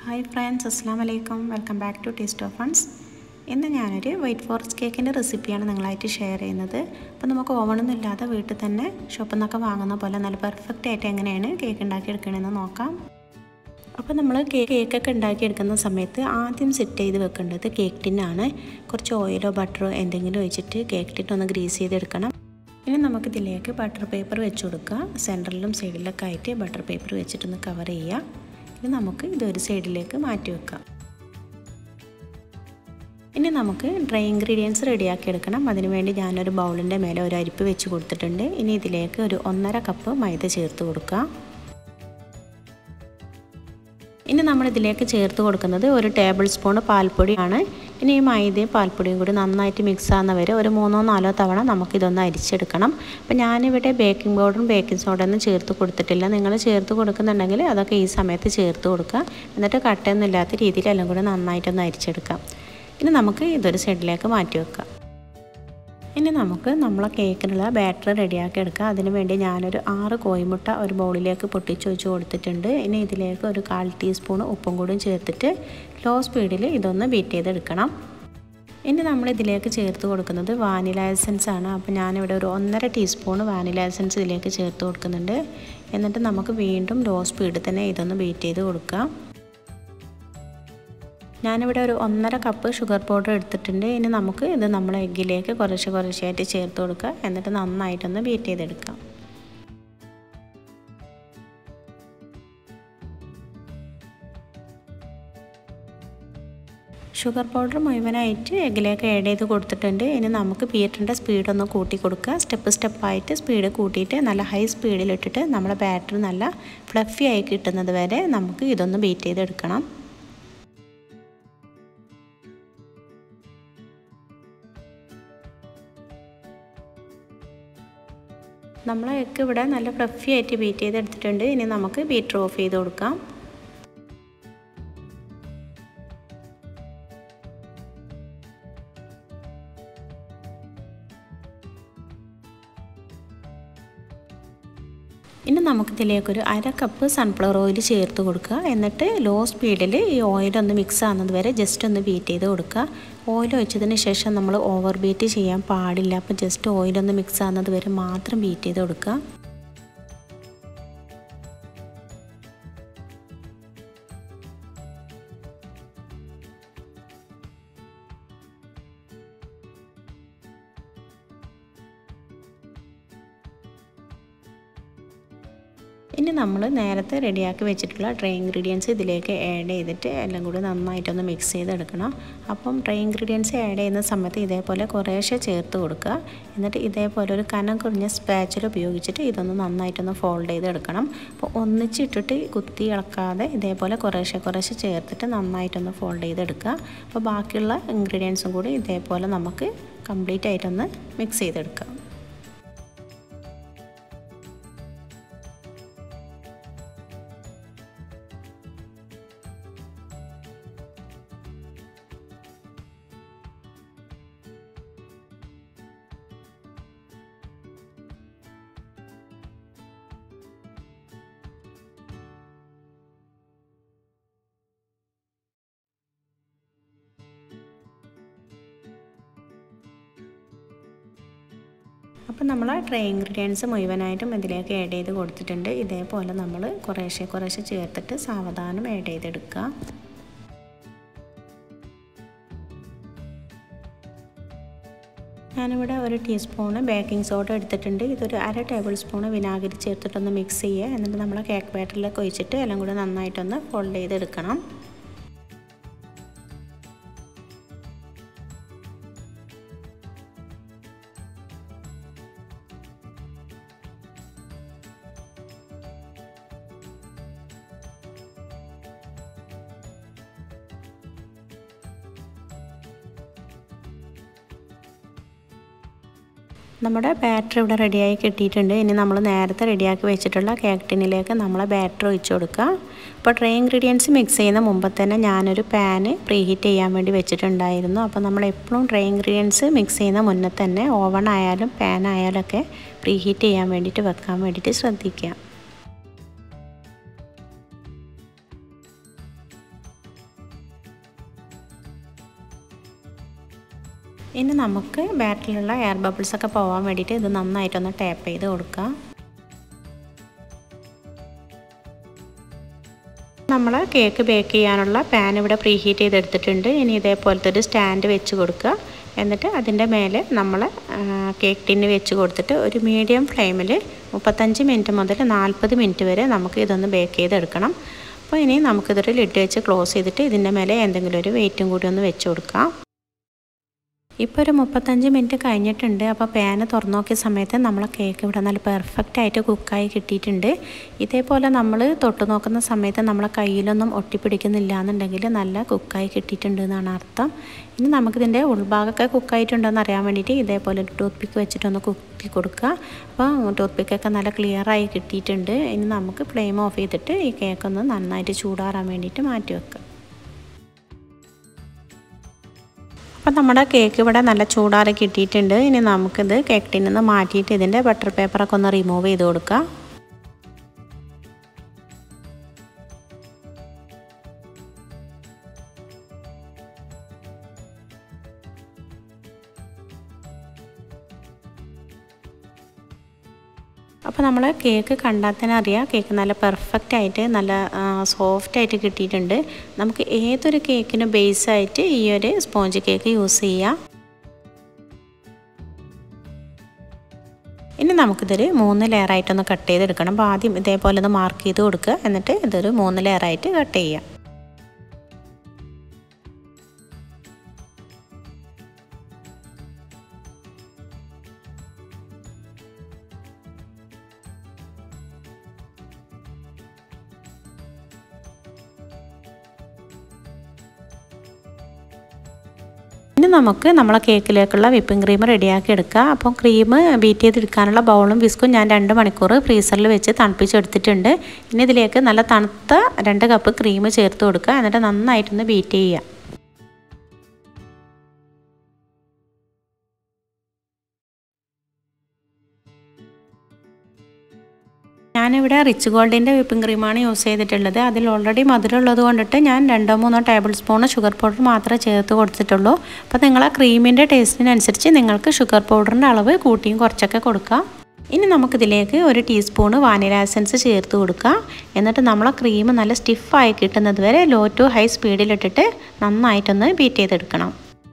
hi friends അസ്സാം വലൈക്കും welcome back to taste of funds ഇന്ന് ഞാനൊരു വൈറ്റ് ഫോറസ്റ്റ് കേക്കിൻ്റെ റെസിപ്പിയാണ് നിങ്ങളായിട്ട് ഷെയർ ചെയ്യുന്നത് അപ്പോൾ നമുക്ക് ഓവണൊന്നും ഇല്ലാതെ വീട്ടിൽ തന്നെ ഷോപ്പിൽ നിന്നൊക്കെ വാങ്ങുന്ന പോലെ നല്ല പെർഫെക്റ്റ് ആയിട്ട് എങ്ങനെയാണ് കേക്ക് ഉണ്ടാക്കിയെടുക്കണമെന്ന് നോക്കാം അപ്പോൾ നമ്മൾ കേക്ക് കേക്കൊക്കെ ഉണ്ടാക്കിയെടുക്കുന്ന സമയത്ത് ആദ്യം സെറ്റ് ചെയ്ത് വെക്കേണ്ടത് കേക്ക് ടിന്നാണ് കുറച്ച് ഓയിലോ ബട്ടറോ എന്തെങ്കിലും ഒഴിച്ചിട്ട് കേക്ക് ടിൻ ഒന്ന് ഗ്രീസ് ചെയ്തെടുക്കണം ഇനി നമുക്കിതിലേക്ക് ബട്ടർ പേപ്പർ വെച്ച് കൊടുക്കുക സെൻറ്ററിലും സൈഡിലൊക്കെ ആയിട്ട് ബട്ടർ പേപ്പർ വെച്ചിട്ടൊന്ന് കവർ ചെയ്യുക ഇനി നമുക്ക് ഇതൊരു സൈഡിലേക്ക് മാറ്റി വെക്കാം ഇനി നമുക്ക് ഡ്രൈ ഇൻഗ്രീഡിയൻസ് റെഡിയാക്കി എടുക്കണം അതിനുവേണ്ടി ഞാനൊരു ബൗളിൻ്റെ മേലെ ഒരു അരിപ്പ് വെച്ച് കൊടുത്തിട്ടുണ്ട് ഇനി ഇതിലേക്ക് ഒരു ഒന്നര കപ്പ് മൈദ ചേർത്ത് കൊടുക്കുക ഇനി നമ്മൾ ഇതിലേക്ക് ചേർത്ത് കൊടുക്കുന്നത് ഒരു ടേബിൾ സ്പൂൺ പാൽപ്പൊടിയാണ് ഇനി ഈ മൈദയും പാൽപ്പൊടിയും കൂടി നന്നായിട്ട് മിക്സ് ആകുന്ന വരെ ഒരു മൂന്നോ നാലോ തവണ നമുക്കിതൊന്ന് അരിച്ചെടുക്കണം അപ്പോൾ ഞാനിവിടെ ബേക്കിംഗ് പൗഡറും ബേക്കിംഗ് സോഡയൊന്നും ചേർത്ത് കൊടുത്തിട്ടില്ല നിങ്ങൾ ചേർത്ത് കൊടുക്കുന്നുണ്ടെങ്കിൽ അതൊക്കെ ഈ സമയത്ത് ചേർത്ത് കൊടുക്കുക എന്നിട്ട് കട്ടയൊന്നും ഇല്ലാത്ത രീതിയിൽ എല്ലാം കൂടി നന്നായിട്ടൊന്ന് അരിച്ചെടുക്കാം ഇനി നമുക്ക് ഇതൊരു സൈഡിലേക്ക് മാറ്റി വെക്കാം ഇനി നമുക്ക് നമ്മളെ കേക്കിനുള്ള ബാറ്റർ റെഡിയാക്കി എടുക്കാം അതിന് വേണ്ടി ഞാനൊരു ആറ് കോഴിമുട്ട ഒരു ബൗളിലേക്ക് പൊട്ടിച്ചൊഴിച്ച് കൊടുത്തിട്ടുണ്ട് ഇനി ഇതിലേക്ക് ഒരു കാൽ ടീസ്പൂൺ ഉപ്പും കൂടിയും ചേർത്തിട്ട് ലോ സ്പീഡിൽ ഇതൊന്ന് ബീറ്റ് ചെയ്തെടുക്കണം ഇനി നമ്മൾ ഇതിലേക്ക് ചേർത്ത് കൊടുക്കുന്നത് വാനില എസൻസ് ആണ് അപ്പോൾ ഞാനിവിടെ ഒരു ഒന്നര ടീസ്പൂൺ വാനില എസൻസ് ഇതിലേക്ക് ചേർത്ത് കൊടുക്കുന്നുണ്ട് എന്നിട്ട് നമുക്ക് വീണ്ടും ലോ സ്പീഡിൽ തന്നെ ഇതൊന്ന് ബീറ്റ് ചെയ്ത് കൊടുക്കാം ഞാനിവിടെ ഒരു ഒന്നര കപ്പ് ഷുഗർ പൗഡർ എടുത്തിട്ടുണ്ട് ഇനി നമുക്ക് ഇത് നമ്മൾ എഗ്ഗിലേക്ക് കുറച്ച് കുറച്ചായിട്ട് ചേർത്ത് കൊടുക്കുക എന്നിട്ട് നന്നായിട്ടൊന്ന് ബീറ്റ് ചെയ്തെടുക്കാം ഷുഗർ പൗഡർ മുഴുവനായിട്ട് എഗ്ഗിലേക്ക് ആഡ് ചെയ്ത് കൊടുത്തിട്ടുണ്ട് ഇനി നമുക്ക് ബീറ്ററിൻ്റെ സ്പീഡൊന്ന് കൂട്ടി കൊടുക്കുക സ്റ്റെപ്പ് സ്റ്റെപ്പായിട്ട് സ്പീഡ് കൂട്ടിയിട്ട് നല്ല ഹൈ സ്പീഡിലിട്ടിട്ട് നമ്മുടെ ബാറ്ററി നല്ല ഫ്ലഫി ആയി കിട്ടുന്നത് വരെ നമുക്ക് ഇതൊന്ന് ബീറ്റ് ചെയ്തെടുക്കണം നമ്മൾ എഗ്ഗ് ഇവിടെ നല്ല ഫ്ലഫി ആയിട്ട് ബീറ്റ് ചെയ്തെടുത്തിട്ടുണ്ട് ഇനി നമുക്ക് ബീറ്റർ ഓഫ് ചെയ്ത് കൊടുക്കാം ഇനി നമുക്കിതിലേക്കൊരു അര കപ്പ് സൺഫ്ലവർ ഓയിൽ ചേർത്ത് കൊടുക്കുക എന്നിട്ട് ലോ സ്പീഡിൽ ഈ ഓയിലൊന്ന് മിക്സ് ആകുന്നത് വരെ ജസ്റ്റ് ഒന്ന് ബീറ്റ് ചെയ്ത് കൊടുക്കുക ഓയിൽ ഒഴിച്ചതിന് ശേഷം നമ്മൾ ഓവർ ബീറ്റ് ചെയ്യാൻ പാടില്ല അപ്പോൾ ജസ്റ്റ് ഓയിലൊന്ന് മിക്സ് ആകുന്നത് വരെ മാത്രം ബീറ്റ് ചെയ്ത് കൊടുക്കുക ഇനി നമ്മൾ നേരത്തെ റെഡിയാക്കി വെച്ചിട്ടുള്ള ഡ്രൈ ഇൻഗ്രീഡിയൻസ് ഇതിലേക്ക് ആഡ് ചെയ്തിട്ട് എല്ലാം കൂടി നന്നായിട്ടൊന്ന് മിക്സ് ചെയ്തെടുക്കണം അപ്പം ഡ്രൈ ഇൻഗ്രീഡിയൻസ് ആഡ് ചെയ്യുന്ന സമയത്ത് ഇതേപോലെ കുറേശ്ശെ ചേർത്ത് കൊടുക്കുക എന്നിട്ട് ഇതേപോലെ ഒരു കനം കുറഞ്ഞ സ്പാച്ചിൽ ഉപയോഗിച്ചിട്ട് ഇതൊന്ന് നന്നായിട്ടൊന്ന് ഫോൾഡ് ചെയ്തെടുക്കണം അപ്പോൾ ഒന്നിച്ചിട്ടിട്ട് കുത്തി ഇളക്കാതെ ഇതേപോലെ കുറേശ്ശെ കുറേശ്ശെ ചേർത്തിട്ട് നന്നായിട്ടൊന്ന് ഫോൾഡ് ചെയ്തെടുക്കുക അപ്പോൾ ബാക്കിയുള്ള ഇൻഗ്രീഡിയൻസും കൂടി ഇതേപോലെ നമുക്ക് കംപ്ലീറ്റ് ആയിട്ടൊന്ന് മിക്സ് ചെയ്തെടുക്കാം അപ്പോൾ നമ്മൾ ഡ്രൈ ഇൻഗ്രീഡിയൻസ് മുഴുവനായിട്ടും ഇതിലേക്ക് ആഡ് ചെയ്ത് കൊടുത്തിട്ടുണ്ട് ഇതേപോലെ നമ്മൾ കുറേശ്ശെ കുറേശ്ശെ ചേർത്തിട്ട് സാവധാനം ആഡ് ചെയ്തെടുക്കുക ഞാനിവിടെ ഒരു ടീസ്പൂണ് ബേക്കിംഗ് സോഡ എടുത്തിട്ടുണ്ട് ഇതൊരു അര ടേബിൾ സ്പൂണ് വിനാഗിരി ചേർത്തിട്ടൊന്ന് മിക്സ് ചെയ്യുക എന്നിട്ട് നമ്മൾ കേക്ക് ബാറ്ററിലേക്ക് ഒഴിച്ചിട്ട് എല്ലാം കൂടി നന്നായിട്ടൊന്ന് ഫോൾഡ് ചെയ്തെടുക്കണം നമ്മുടെ ബാറ്റർ ഇവിടെ റെഡിയായി കിട്ടിയിട്ടുണ്ട് ഇനി നമ്മൾ നേരത്തെ റെഡിയാക്കി വെച്ചിട്ടുള്ള കേക്ക് ടിന്നിലേക്ക് നമ്മൾ ബാറ്റർ ഒഴിച്ചു കൊടുക്കുക അപ്പോൾ ഡ്രൈ ഇൻഗ്രീഡിയൻസ് മിക്സ് ചെയ്യുന്ന മുമ്പ് തന്നെ ഞാനൊരു പാന് പ്രീ ഹീറ്റ് ചെയ്യാൻ വേണ്ടി വെച്ചിട്ടുണ്ടായിരുന്നു അപ്പോൾ നമ്മൾ എപ്പോഴും ഡ്രൈ ഇൻഗ്രീഡിയൻസ് മിക്സ് ചെയ്യുന്ന മുന്നേ തന്നെ ഓവൺ ആയാലും പാൻ ആയാലും ഒക്കെ പ്രീ ഹീറ്റ് ചെയ്യാൻ വേണ്ടിയിട്ട് വെക്കാൻ വേണ്ടിയിട്ട് ശ്രദ്ധിക്കുക ഇനി നമുക്ക് ബാറ്ററിലുള്ള എയർ ബബിൾസ് ഒക്കെ പോകാൻ വേണ്ടിയിട്ട് ഇത് നന്നായിട്ടൊന്ന് ടാപ്പ് ചെയ്ത് കൊടുക്കുക നമ്മൾ കേക്ക് ബേക്ക് ചെയ്യാനുള്ള പാൻ ഇവിടെ പ്രീ ഹീറ്റ് ചെയ്തെടുത്തിട്ടുണ്ട് ഇനി ഇതേപോലത്തെ ഒരു സ്റ്റാൻഡ് വെച്ച് കൊടുക്കുക എന്നിട്ട് അതിൻ്റെ മേലെ നമ്മൾ കേക്ക് ടിന്ന് വെച്ച് കൊടുത്തിട്ട് ഒരു മീഡിയം ഫ്ലെയിമിൽ മുപ്പത്തഞ്ച് മിനിറ്റ് മുതൽ നാൽപ്പത് മിനിറ്റ് വരെ നമുക്ക് ഇതൊന്ന് ബേക്ക് ചെയ്തെടുക്കണം അപ്പോൾ ഇനി നമുക്കിതൊരു ലിഡ് വെച്ച് ക്ലോസ് ചെയ്തിട്ട് ഇതിൻ്റെ മേലെ എന്തെങ്കിലും ഒരു വെയിറ്റും കൂടി ഒന്ന് വെച്ച് കൊടുക്കാം ഇപ്പോൾ ഒരു മുപ്പത്തഞ്ച് മിനിറ്റ് കഴിഞ്ഞിട്ടുണ്ട് അപ്പോൾ പാന് തുറന്നു നോക്കിയ സമയത്ത് നമ്മളെ കേക്ക് ഇവിടെ നല്ല പെർഫെക്റ്റ് ആയിട്ട് കുക്കായി കിട്ടിയിട്ടുണ്ട് ഇതേപോലെ നമ്മൾ തൊട്ട് നോക്കുന്ന സമയത്ത് നമ്മളെ കയ്യിലൊന്നും ഒട്ടിപ്പിടിക്കുന്നില്ല എന്നുണ്ടെങ്കിൽ നല്ല കുക്കായി കിട്ടിയിട്ടുണ്ട് എന്നാണ് അർത്ഥം ഇനി നമുക്കിതിൻ്റെ ഉൾഭാഗമൊക്കെ കുക്കായിട്ടുണ്ടോയെന്ന് അറിയാൻ വേണ്ടിയിട്ട് ഇതേപോലെ ഒരു ടൂത്ത് പിക്ക് വെച്ചിട്ടൊന്ന് കുക്കി കൊടുക്കുക അപ്പോൾ ടൂത്ത് പിക്കൊക്കെ നല്ല ക്ലിയറായി കിട്ടിയിട്ടുണ്ട് ഇനി നമുക്ക് ഫ്ലെയിം ഓഫ് ചെയ്തിട്ട് ഈ കേക്കൊന്ന് നന്നായിട്ട് ചൂടാറാൻ വേണ്ടിയിട്ട് മാറ്റി വെക്കുക അപ്പോൾ നമ്മുടെ കേക്ക് ഇവിടെ നല്ല ചൂടാറി കിട്ടിയിട്ടുണ്ട് ഇനി നമുക്കിത് കേക്ക് ടിന്നിൽ നിന്ന് മാറ്റിയിട്ട് ഇതിൻ്റെ ബട്ടർ പേപ്പറൊക്കെ ഒന്ന് റിമൂവ് ചെയ്ത് കൊടുക്കാം അപ്പോൾ നമ്മൾ കേക്ക് കണ്ടാൽ തന്നെ അറിയാം കേക്ക് നല്ല പെർഫെക്റ്റ് ആയിട്ട് നല്ല സോഫ്റ്റ് ആയിട്ട് കിട്ടിയിട്ടുണ്ട് നമുക്ക് ഏതൊരു കേക്കിനും ബേസായിട്ട് ഈ ഒരു സ്പോഞ്ച് കേക്ക് യൂസ് ചെയ്യാം ഇനി നമുക്കിതൊരു മൂന്ന് ലെയറായിട്ടൊന്ന് കട്ട് ചെയ്തെടുക്കണം അപ്പോൾ ആദ്യം ഇതേപോലെ ഒന്ന് മാർക്ക് ചെയ്ത് കൊടുക്കുക എന്നിട്ട് ഇതൊരു മൂന്ന് ലെയറായിട്ട് കട്ട് ചെയ്യാം ഇനി നമുക്ക് നമ്മളെ കേക്കിലേക്കുള്ള വിപ്പിംഗ് ക്രീം റെഡിയാക്കി എടുക്കുക അപ്പോൾ ക്രീം ബീറ്റ് ചെയ്തെടുക്കാനുള്ള ബൗളും വിസ്കും ഞാൻ രണ്ട് മണിക്കൂർ ഫ്രീസറിൽ വെച്ച് തണുപ്പിച്ചെടുത്തിട്ടുണ്ട് ഇനി ഇതിലേക്ക് നല്ല തണുത്ത രണ്ട് കപ്പ് ക്രീം ചേർത്ത് കൊടുക്കുക എന്നിട്ട് നന്നായിട്ടൊന്ന് ബീറ്റ് ചെയ്യുക ഞാനിവിടെ റിച്ച് ഗോൾഡിൻ്റെ വിപ്പിംഗ് ക്രീമാണ് യൂസ് ചെയ്തിട്ടുള്ളത് അതിൽ ഓൾറെഡി മധുരമുള്ളത് കൊണ്ടിട്ട് ഞാൻ രണ്ടോ മൂന്നോ ടേബിൾ സ്പൂൺ ഷുഗർ പൗഡർ മാത്രമേ ചേർത്ത് കൊടുത്തിട്ടുള്ളൂ അപ്പോൾ നിങ്ങൾ ആ ക്രീമിൻ്റെ ടേസ്റ്റിനനുസരിച്ച് നിങ്ങൾക്ക് ഷുഗർ പൗഡറിൻ്റെ അളവ് കൂട്ടിയും കുറച്ചൊക്കെ കൊടുക്കുക ഇനി നമുക്കിതിലേക്ക് ഒരു ടീസ്പൂണ് വാനില എസൻസ് ചേർത്ത് കൊടുക്കുക എന്നിട്ട് നമ്മളെ ക്രീം നല്ല സ്റ്റിഫായി കിട്ടുന്നത് വരെ ലോ ടു ഹൈ സ്പീഡിലിട്ടിട്ട് നന്നായിട്ടൊന്ന് ബീറ്റ് ചെയ്തെടുക്കണം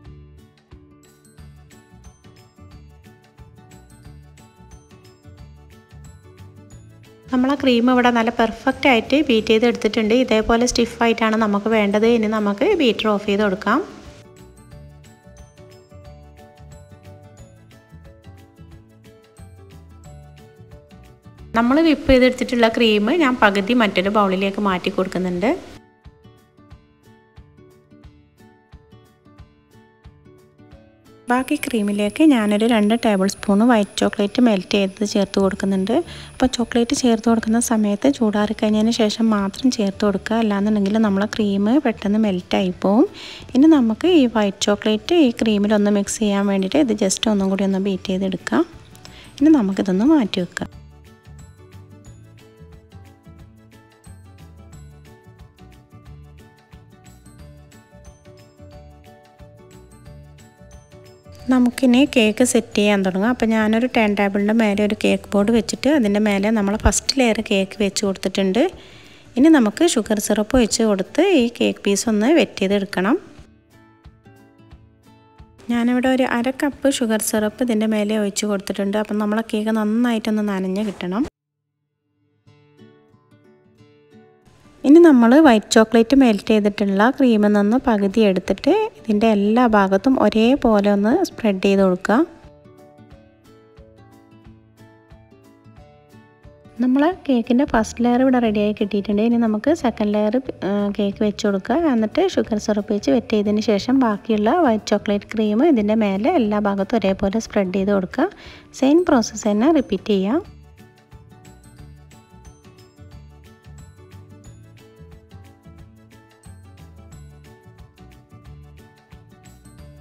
നമ്മൾ ആ ക്രീം ഇവിടെ നല്ല പെർഫെക്റ്റ് ആയിട്ട് ബീറ്റ് ചെയ്ത് എടുത്തിട്ടുണ്ട് ഇതേപോലെ സ്റ്റിഫായിട്ടാണ് നമുക്ക് വേണ്ടത് ഇനി നമുക്ക് ബീറ്റർ ഓഫ് ചെയ്ത് കൊടുക്കാം നമ്മൾ വിപ്പ് ചെയ്തെടുത്തിട്ടുള്ള ക്രീം ഞാൻ പകുതി മറ്റൊരു ബൗളിലേക്ക് മാറ്റി കൊടുക്കുന്നുണ്ട് ബാക്കി ക്രീമിലേക്ക് ഞാനൊരു രണ്ട് tablespoon white chocolate melt ചെയ്ത് ചേർത്ത് കൊടുക്കുന്നുണ്ട് അപ്പോൾ ചോക്ലേറ്റ് ചേർത്ത് കൊടുക്കുന്ന സമയത്ത് ചൂടാറി കഴിഞ്ഞതിന് ശേഷം മാത്രം ചേർത്ത് കൊടുക്കുക അല്ലാന്നുണ്ടെങ്കിൽ നമ്മളെ ക്രീം പെട്ടെന്ന് മെൽറ്റായി പോവും ഇനി നമുക്ക് ഈ വൈറ്റ് ചോക്ലേറ്റ് ഈ ക്രീമിലൊന്ന് മിക്സ് ചെയ്യാൻ വേണ്ടിയിട്ട് ഇത് ജസ്റ്റ് ഒന്നും കൂടി ഒന്ന് ബീറ്റ് ചെയ്തെടുക്കാം ഇനി നമുക്കിതൊന്ന് മാറ്റി വെക്കാം നമുക്കിനി കേക്ക് സെറ്റ് ചെയ്യാൻ തുടങ്ങാം അപ്പോൾ ഞാനൊരു ടേൺ ടേബിളിൻ്റെ മേലെ ഒരു കേക്ക് ബോർഡ് വെച്ചിട്ട് അതിൻ്റെ മേലെ നമ്മൾ ഫസ്റ്റ് ലെയർ കേക്ക് വെച്ച് കൊടുത്തിട്ടുണ്ട് ഇനി നമുക്ക് ഷുഗർ സിറപ്പ് വെച്ച് കൊടുത്ത് ഈ കേക്ക് പീസ് ഒന്ന് വെറ്റ് ചെയ്തെടുക്കണം ഞാനിവിടെ ഒരു അര കപ്പ് ഷുഗർ സിറപ്പ് ഇതിൻ്റെ മേലെ ഒഴിച്ച് കൊടുത്തിട്ടുണ്ട് അപ്പം നമ്മളെ കേക്ക് നന്നായിട്ടൊന്ന് നനഞ്ഞ് കിട്ടണം ഇനി നമ്മൾ വൈറ്റ് ചോക്ലേറ്റ് മെൽറ്റ് ചെയ്തിട്ടുള്ള ക്രീമിൽ നിന്ന് പകുതി എടുത്തിട്ട് ഇതിൻ്റെ എല്ലാ ഭാഗത്തും ഒരേപോലെ ഒന്ന് സ്പ്രെഡ് ചെയ്ത് കൊടുക്കുക നമ്മൾ കേക്കിൻ്റെ ഫസ്റ്റ് ലെയർ ഇവിടെ റെഡിയായി കിട്ടിയിട്ടുണ്ട് ഇനി നമുക്ക് സെക്കൻഡ് ലെയർ കേക്ക് വെച്ച് കൊടുക്കുക എന്നിട്ട് ഷുഗർ സിറപ്പ് വെച്ച് വെറ്റ് ചെയ്തതിന് ശേഷം ബാക്കിയുള്ള വൈറ്റ് ചോക്ലേറ്റ് ക്രീം ഇതിൻ്റെ മേലെ എല്ലാ ഭാഗത്തും ഒരേപോലെ സ്പ്രെഡ് ചെയ്ത് കൊടുക്കുക സെയിം പ്രോസസ്സ് തന്നെ റിപ്പീറ്റ് ചെയ്യാം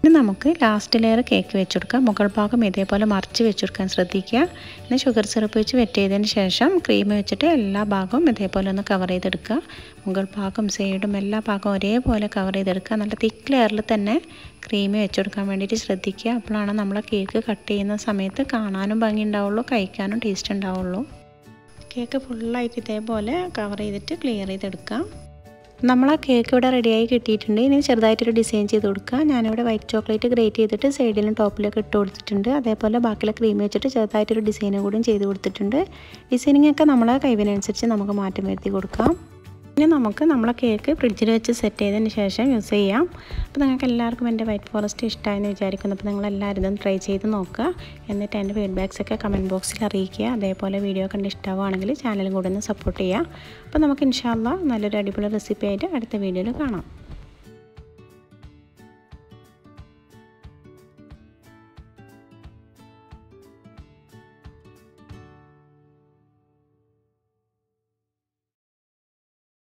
ഇനി നമുക്ക് ലാസ്റ്റ് ലെയർ കേക്ക് വെച്ച് കൊടുക്കാം മുകൾ ഭാഗം ഇതേപോലെ മറിച്ച് വെച്ച് കൊടുക്കാൻ ശ്രദ്ധിക്കുക ഇനി ഷുഗർ സിറപ്പ് വെച്ച് വെറ്റ് ചെയ്തതിന് ശേഷം ക്രീം വെച്ചിട്ട് എല്ലാ ഭാഗവും ഇതേപോലെ ഒന്ന് കവർ ചെയ്തെടുക്കുക മുകൾ ഭാഗം സൈഡും എല്ലാ ഭാഗവും ഒരേപോലെ കവർ ചെയ്തെടുക്കുക നല്ല തിക്ക് ലെയറിൽ തന്നെ ക്രീം വെച്ച് കൊടുക്കാൻ വേണ്ടിയിട്ട് ശ്രദ്ധിക്കുക അപ്പോഴാണ് നമ്മൾ കേക്ക് കട്ട് ചെയ്യുന്ന സമയത്ത് കാണാനും ഭംഗി ഉണ്ടാവുള്ളൂ കഴിക്കാനും ടേസ്റ്റ് ഉണ്ടാവുള്ളൂ കേക്ക് ഫുള്ളായിട്ട് ഇതേപോലെ കവർ ചെയ്തിട്ട് ക്ലിയർ ചെയ്തെടുക്കാം നമ്മൾ ആ കേക്ക് ഇവിടെ റെഡിയായി കിട്ടിയിട്ടുണ്ട് ഇനി ചെറുതായിട്ടൊരു ഡിസൈൻ ചെയ്ത് കൊടുക്കുക ഞാനിവിടെ വൈറ്റ് ചോക്ലേറ്റ് ഗ്രേറ്റ് ചെയ്തിട്ട് സൈഡിലും ടോപ്പിലൊക്കെ ഇട്ട് കൊടുത്തിട്ടുണ്ട് അതേപോലെ ബാക്കിയുള്ള ക്രീം വെച്ചിട്ട് ചെറുതായിട്ടൊരു ഡിസൈനും കൂടിയും ചെയ്ത് കൊടുത്തിട്ടുണ്ട് ഡിസൈനിങ് ഒക്കെ നമ്മളെ കഴിവിനനുസരിച്ച് നമുക്ക് മാറ്റം വരുത്തി കൊടുക്കാം ഇനി നമുക്ക് നമ്മളെ കേക്ക് ഫ്രിഡ്ജിൽ വെച്ച് സെറ്റ് ചെയ്തതിന് ശേഷം യൂസ് ചെയ്യാം അപ്പോൾ നിങ്ങൾക്ക് എല്ലാവർക്കും എൻ്റെ വൈറ്റ് ഫോറസ്റ്റ് ഇഷ്ടമായെന്ന് വിചാരിക്കുന്നു അപ്പോൾ നിങ്ങൾ എല്ലാവരും ഇതൊന്ന് ട്രൈ ചെയ്ത് നോക്കുക എന്നിട്ട് എൻ്റെ ഫീഡ്ബാക്സ് ഒക്കെ കമൻറ്റ് ബോക്സിൽ അറിയിക്കുക അതേപോലെ വീഡിയോ കണ്ട് ഇഷ്ടമാവുകയാണെങ്കിൽ ചാനലും കൂടെ ഒന്ന് സപ്പോർട്ട് ചെയ്യുക അപ്പോൾ നമുക്ക് ഇൻഷാല്ല നല്ലൊരു അടിപൊളി റെസിപ്പി ആയിട്ട് അടുത്ത വീഡിയോയിൽ കാണാം